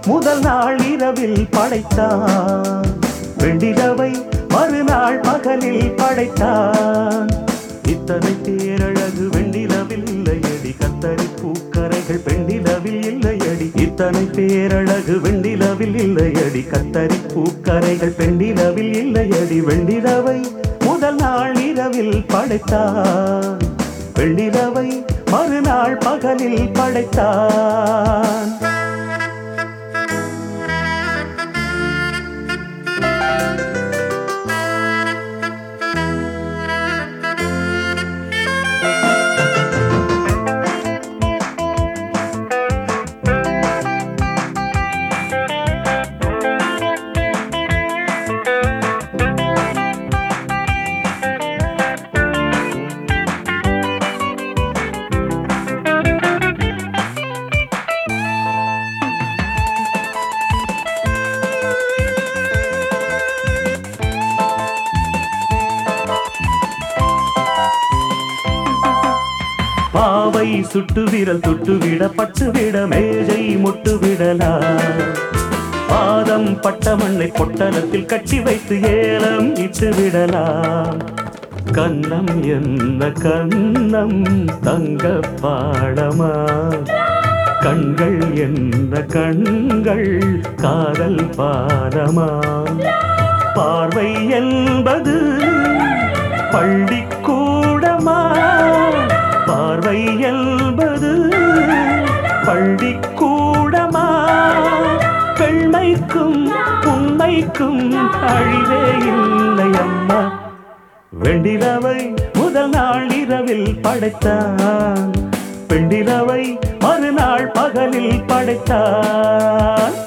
முதல் நாள் இரவில் படைத்தான் வெண்டிலவை மறுநாள் பகலில் படைத்தான் இத்தனை பேரழகு வெண்ணிலவில் இல்லையடி கத்தரி பூக்கரைகள் பெண்ணிலவில் இல்லையடி இத்தனை பேரழகு வெண்ணிலவில் இல்லையடி கத்தரி பூக்கரைகள் பெண்ணிலவில் இல்லையடி வெண்ணிலவை முதல் நாள் இரவில் படைத்தான் வெண்ணிலவை மறுநாள் பகலில் படைத்தான் பாவை சுட்டு விரல் தொட்டு விட பட்டு விட மேஜை முட்டு விடலாம் பாதம் பட்ட மண்ணை பொட்டலத்தில் கட்டி வைத்து ஏலம் இட்டு விடலாம் கண்ணம் என்ன கண்ணம் தங்க பாடமா கண்கள் என்ன கண்கள் காதல் பாடமா பார்வை என்பது பள்ளிக்கூடமா பார்வை என்பது பள்ளிக்கூடமா பெண்மைக்கும் உண்மைக்கும் அழிவே இல்லை அம்மா வெண்டிலவை முதல் நாள் இரவில் படைத்தான் பெண்டிலவை மறுநாள் பகலில் படைத்தான்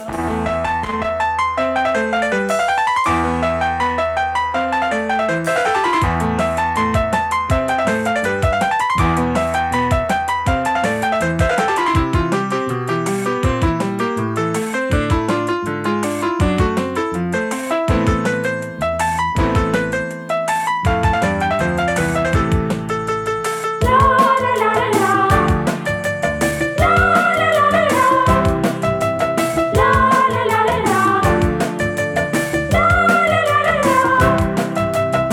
La la la la la. La la la la la. La la la la la. La la la la la.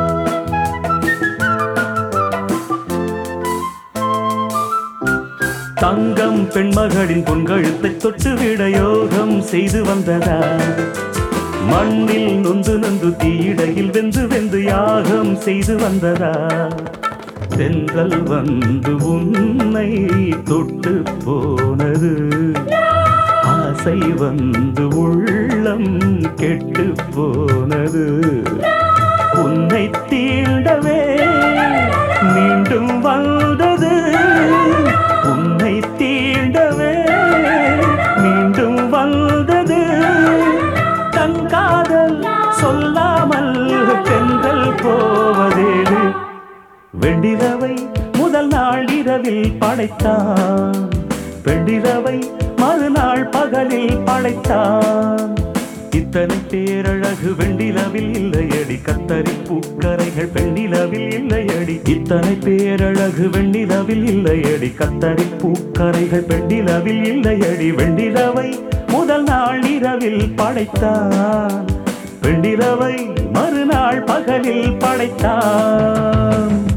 தங்கம் பெண்மகளின் பொன்கழுத்தை தொட்டுவிட யோகம் செய்து வந்ததா மண்ணில் நொந்து நொந்து தீயிடையில் வெந்து வெந்து யாகம் செய்து வந்ததா தென்றல் வந்து உன்னை தொட்டு போனது ஆசை வந்து உள்ளம் கெட்டு போனது உன்னை தீண்டவே மீண்டும் வந்தது உன்னை தீண்டவே மீண்டும் வந்தது தன் காதல் சொல்லாமல் தென்றல் போவதேது வெண்டிரவை முதல் நாள் இரவில் படைத்தான் வெண்டிரவை மறுநாள் பகலில் படைத்தான் இத்தனை பேரழகு வெண்டிலவில் இல்லையடி கத்தரி பூக்கரைகள் பெண்ணிலவில் இல்லையடி இத்தனை பேரழகு வெண்ணிலவில் இல்லையடி கத்தரி பூக்கரைகள் பெண்ணிலவில் இல்லையடி வெண்டிலவை முதல் நாள் இரவில் படைத்தான் வெண்டிலவை மறுநாள் பகலில் படைத்தான்